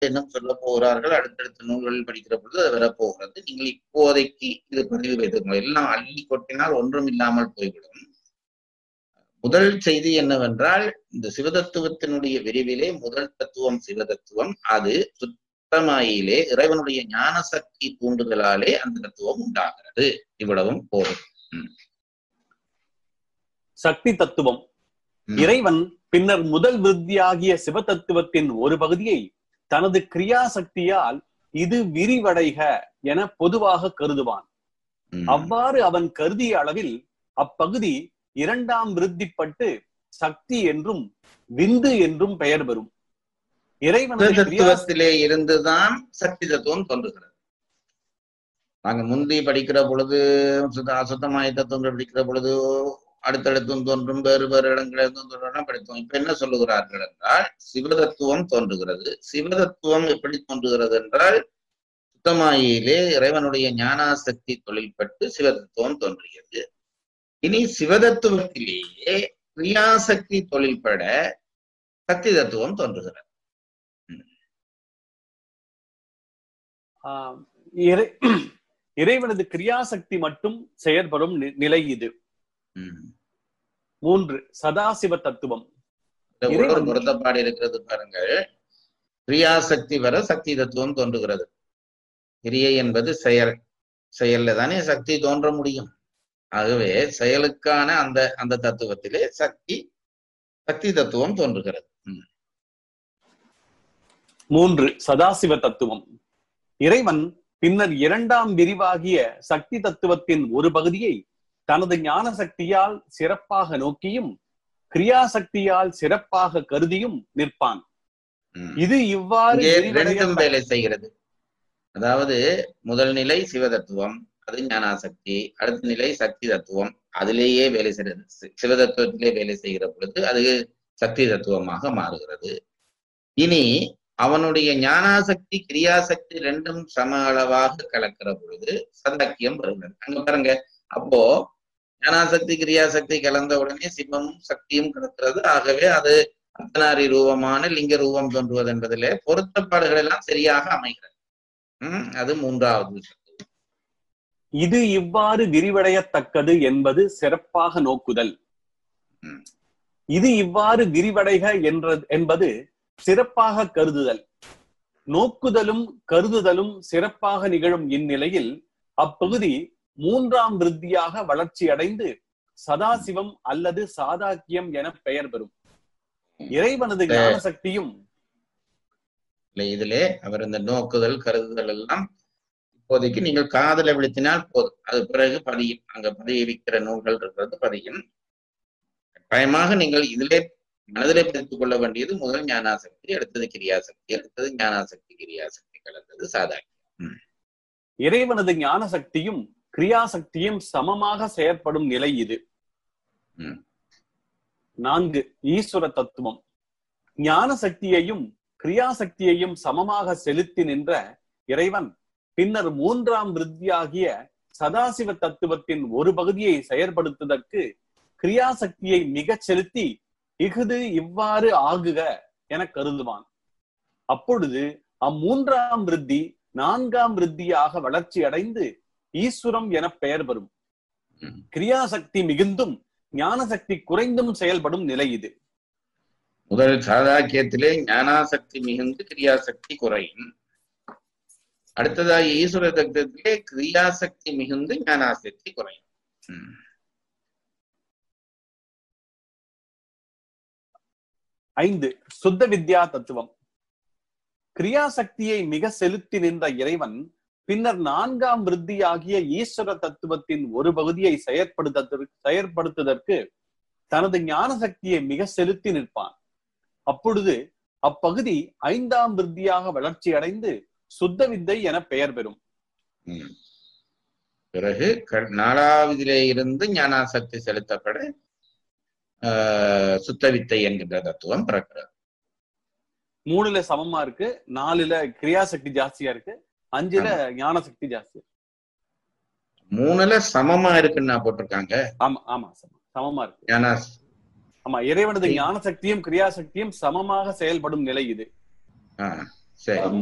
இன்னும் சொல்ல போகிறார்கள் அடுத்தடுத்த நூல்களில் படிக்கிற பொழுது அது வரப்போகிறது நீங்கள் இப்போதைக்கு இது பதிவு வைத்துக்கணும் எல்லாம் அள்ளி கொட்டினால் ஒன்றும் இல்லாமல் போய்விடும் முதல் செய்தி என்னவென்றால் இந்த சிவதத்துவத்தினுடைய விரிவிலே முதல் தத்துவம் சிவதத்துவம் அது சுத்தமாயிலே இறைவனுடைய ஞான சக்தி தூண்டுதலாலே அந்த தத்துவம் உண்டாகிறது இவ்வளவும் போதும் சக்தி தத்துவம் ம். இறைவன் பின்னர் முதல் விருத்தியாகிய சிவதத்துவத்தின் ஒரு பகுதியை தனது கிரியா சக்தியால் இது விரிவடைக என பொதுவாக கருதுவான் ம். அவ்வாறு அவன் கருதிய அளவில் அப்பகுதி இரண்டாம் விருத்திப்பட்டு சக்தி என்றும் விந்து என்றும் பெயர் பெறும் இறைவனது கிரியா தத்துவத்திலே இருந்துதான் சக்தி தத்துவம் தோன்றுகிறது நாங்க முந்தி படிக்கிற பொழுது சுத்த அசுத்தமாய தத்துவங்கள் படிக்கிற பொழுது அடுத்தடுத்தும் தோன்றும் வேறு வேறு இடங்களிலிருந்தும் தோன்றலாம் படித்தோம் இப்ப என்ன சொல்லுகிறார்கள் என்றால் சிவதத்துவம் தோன்றுகிறது சிவதத்துவம் எப்படி தோன்றுகிறது என்றால் சுத்தமாயிலே இறைவனுடைய ஞானாசக்தி தொழில்பட்டு சிவதத்துவம் தோன்றுகிறது இனி சிவதத்துவத்திலேயே கிரியாசக்தி தொழில்பட சக்தி தத்துவம் தோன்றுகிறது ஆஹ், இறை இறைவனது கிரியாசக்தி மட்டும் செயற்படும் நி- நிலை இது ம். மூன்று சதாசிவ தத்துவம் இந்த ஒரு இறைவன் பொருத்தப்பாடு இருக்கிறது பாருங்கள் கிரியாசக்தி வர சக்தி தத்துவம் தோன்றுகிறது கிரியை என்பது செயல் செயல்ல தானே சக்தி தோன்ற முடியும் ஆகவே செயலுக்கான அந்த அந்த தத்துவத்திலே சக்தி சக்தி தத்துவம் தோன்றுகிறது ம். மூன்று சதாசிவ தத்துவம் இறைவன் பின்னர் இரண்டாம் விரிவாகிய சக்தி தத்துவத்தின் ஒரு பகுதியை தனது ஞான சக்தியால் சிறப்பாக நோக்கியும் கிரியாசக்தியால் சிறப்பாக கருதியும் நிற்பான் ம். இது இவ்வாறு இங்கே விரிவடைய ரெண்டும் வேலை செய்கிறது அதாவது முதல் நிலை சிவதத்துவம் அது ஞானாசக்தி அடுத்த நிலை சக்தி தத்துவம் அதிலேயே வேலை செய்கிறது சி- சிவதத்துவத்திலே வேலை செய்கிற பொழுது அது சக்தி தத்துவமாக மாறுகிறது இனி அவனுடைய ஞானாசக்தி கிரியாசக்தி ரெண்டும் சம அளவாக கலக்கிற பொழுது சதாக்கியம் வருகிறது அங்க பாருங்க அப்போ ஞானாசக்தி கிரியாசக்தி கலந்த உடனே சிவமும் சக்தியும் கலக்கிறது ஆகவே அது அர்த்தநாரி ரூபமான லிங்க ரூபம் தோன்றுவது என்பதிலே பொருத்தப்பாடுகள் எல்லாம் சரியாக அமைகிறது உம் அது மூன்றாவது சக்தி. இது இவ்வாறு விரிவடையத்தக்கது என்பது சிறப்பாக நோக்குதல் ம். இது இவ்வாறு விரிவடைக என்ற என்பது சிறப்பாக கருதுதல் நோக்குதலும் கருதுதலும் சிறப்பாக நிகழும் இந்நிலையில் அப்பகுதி மூன்றாம் விருத்தியாக வளர்ச்சி அடைந்து சதாசிவம் அல்லது சாதாக்கியம் என பெயர் பெறும் இறைவனது ஞான சக்தியும் இல்லை இதிலே அவர் இந்த நோக்குதல் கருதுதல் எல்லாம் இப்போதைக்கு நீங்கள் காதல விழுத்தினால் போதும் அது பிறகு பதியும் அங்க பதிவிக்கிற நூல்கள் இருக்கிறது பதியும் கட்டாயமாக நீங்கள் இதிலே மனதிலே பதித்துக் கொள்ள வேண்டியது முதல் ஞானாசக்தி அடுத்தது கிரியாசக்தி அடுத்தது ஞானாசக்தி கிரியாசக்தி கலந்தது சாதாக்கியம் இறைவனது ஞான சக்தியும் கிரியாசக்தியும் சமமாக செயற்படும் நிலை இது ம். நான்கு ஈஸ்வர தத்துவம் ஞான சக்தியையும் கிரியாசக்தியையும் சமமாக செலுத்தி நின்ற இறைவன் பின்னர் மூன்றாம் விருத்தியாகிய சதாசிவ தத்துவத்தின் ஒரு பகுதியை செயற்படுத்துவதற்கு கிரியாசக்தியை மிகச் செலுத்தி இஃது இவ்வாறு ஆகுக என கருதுவான் அப்பொழுது அம்மூன்றாம் விருத்தி நான்காம் விருத்தியாக வளர்ச்சி அடைந்து ஈஸ்வரம் என பெயர் பெறும் ம். கிரியாசக்தி மிகுந்தும் ஞான சக்தி குறைந்தும் செயல்படும் நிலை இது முதல் சாதாக்கியத்திலே ஞானாசக்தி மிகுந்து கிரியாசக்தி குறையும் அடுத்ததாக ஈஸ்வர தத்துவத்திலே கிரியாசக்தி மிகுந்து ஞானாசக்தி குறையும் ம். ஐந்து சுத்த வித்யா தத்துவம் கிரியாசக்தியை மிக செலுத்தி நின்ற இறைவன் பின்னர் நான்காம் விருத்தியாகிய ஈஸ்வர தத்துவத்தின் ஒரு பகுதியை செயற்படுத்த செயற்படுத்துவதற்கு தனது ஞான சக்தியை மிக செலுத்தி நிற்பான் அப்பொழுது அப்பகுதி ஐந்தாம் விருத்தியாக வளர்ச்சி அடைந்து சுத்த வித்தை என பெயர் பெறும் ம். பிறகு க- நாலாவதிலே இருந்து ஞானாசக்தி செலுத்தப்பட ஆஹ், சுத்த வித்தை என்கின்ற தத்துவம் பிறக்கிறது மூணுல சமமா இருக்கு நாலுல கிரியாசக்தி ஜாஸ்தியா இருக்கு அஞ்சுல ஞான சக்தி ஜாஸ்தி இருக்கு. மூணுல சமமா இருக்குன்னு நான் போட்டிருக்காங்க ஆமா ஆமா சம- சமமா இருக்கு ஞானா ஆமா இறைவனது ஞான சக்தியும் கிரியாசக்தியும் சமமாக செயல்படும் நிலை இது ஆ, சரி